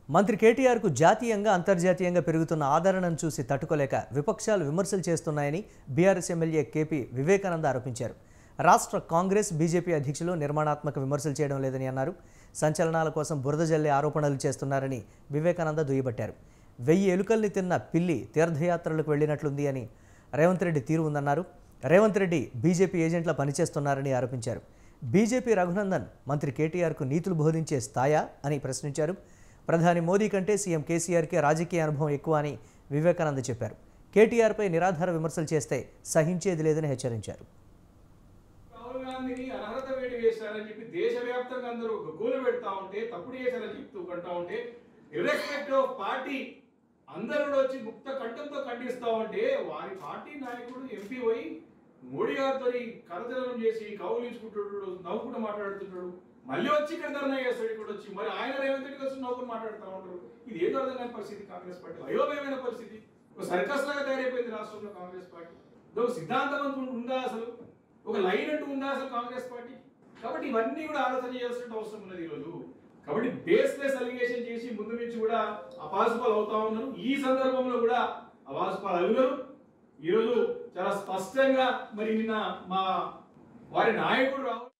మంత్రి కేటీఆర్కు జాతీయంగా అంతర్జాతీయంగా పెరుగుతున్న ఆదరణను చూసి తట్టుకోలేక విపక్షాలు విమర్శలు చేస్తున్నాయని బీఆర్ఎస్ ఎమ్మెల్యే కేపీ వివేకానంద ఆరోపించారు రాష్ట్ర కాంగ్రెస్ బీజేపీ అధ్యక్షులు నిర్మాణాత్మక విమర్శలు చేయడం లేదని అన్నారు సంచలనాల కోసం బురద జల్లే ఆరోపణలు చేస్తున్నారని వివేకానంద దుయ్యబట్టారు వెయ్యి ఎలుకల్ని తిన్న పిల్లి తీర్థయాత్రలకు వెళ్ళినట్లుంది అని రేవంత్ రెడ్డి తీరు ఉందన్నారు రేవంత్ రెడ్డి బీజేపీ ఏజెంట్ల పనిచేస్తున్నారని ఆరోపించారు బీజేపీ రఘునందన్ మంత్రి కేటీఆర్కు నీతులు బోధించే స్థాయా అని ప్రశ్నించారు ప్రధాని మోదీ కంటే సీఎం కేసీఆర్కే రాజకీయ అనుభవం ఎక్కువ అని వివేకానంద చెప్పారు కేటీఆర్పై నిరాధార విమర్శలు చేస్తే సహించేది లేదని హెచ్చరించారు రాహుల్ గాంధీని అర్హత వేడి వేశారని చెప్పి దేశవ్యాప్తంగా అందరూ గోలు పెడతా ఉంటే తప్పుడు చేశారని చెప్తూ కంటా ఉంటే ఇర్రెస్పెక్టివ్ ఆఫ్ పార్టీ అందరూ కూడా వచ్చి ముక్త కంఠంతో ఖండిస్తా ఉంటే వారి పార్టీ నాయకుడు ఎంపీ పోయి మోడీ గారితో కరచలనం చేసి కౌలించుకుంటున్నాడు నవ్వుకుంటూ మాట్లాడుతుంటాడు మళ్ళీ వచ్చి ఇక్కడ ధర్నా చేస్తాడు ఇక్కడ వచ్చి మరి ఆయన రేవంత్ రెడ్డి వచ్చి నవ్వుకుని మాట్లాడుతూ ఉంటారు ఇది ఏదో అర్థం కాని పరిస్థితి కాంగ్రెస్ పార్టీ అయోమయమైన పరిస్థితి ఒక సర్కస్ లాగా తయారైపోయింది రాష్ట్రంలో కాంగ్రెస్ పార్టీ ఇది ఒక సిద్ధాంతం అంటూ ఉందా అసలు ఒక లైన్ అంటూ ఉందా అసలు కాంగ్రెస్ పార్టీ కాబట్టి ఇవన్నీ కూడా ఆలోచన చేయాల్సిన అవసరం ఉన్నది ఈరోజు కాబట్టి బేస్లెస్ అలిగేషన్ చేసి ముందు నుంచి కూడా అపాసుపాలు అవుతా ఉన్నారు ఈ సందర్భంలో కూడా అపాసుపాలు అవున్నారు ఈరోజు చాలా స్పష్టంగా మరి నిన్న మా వారి నాయకుడు రాహుల్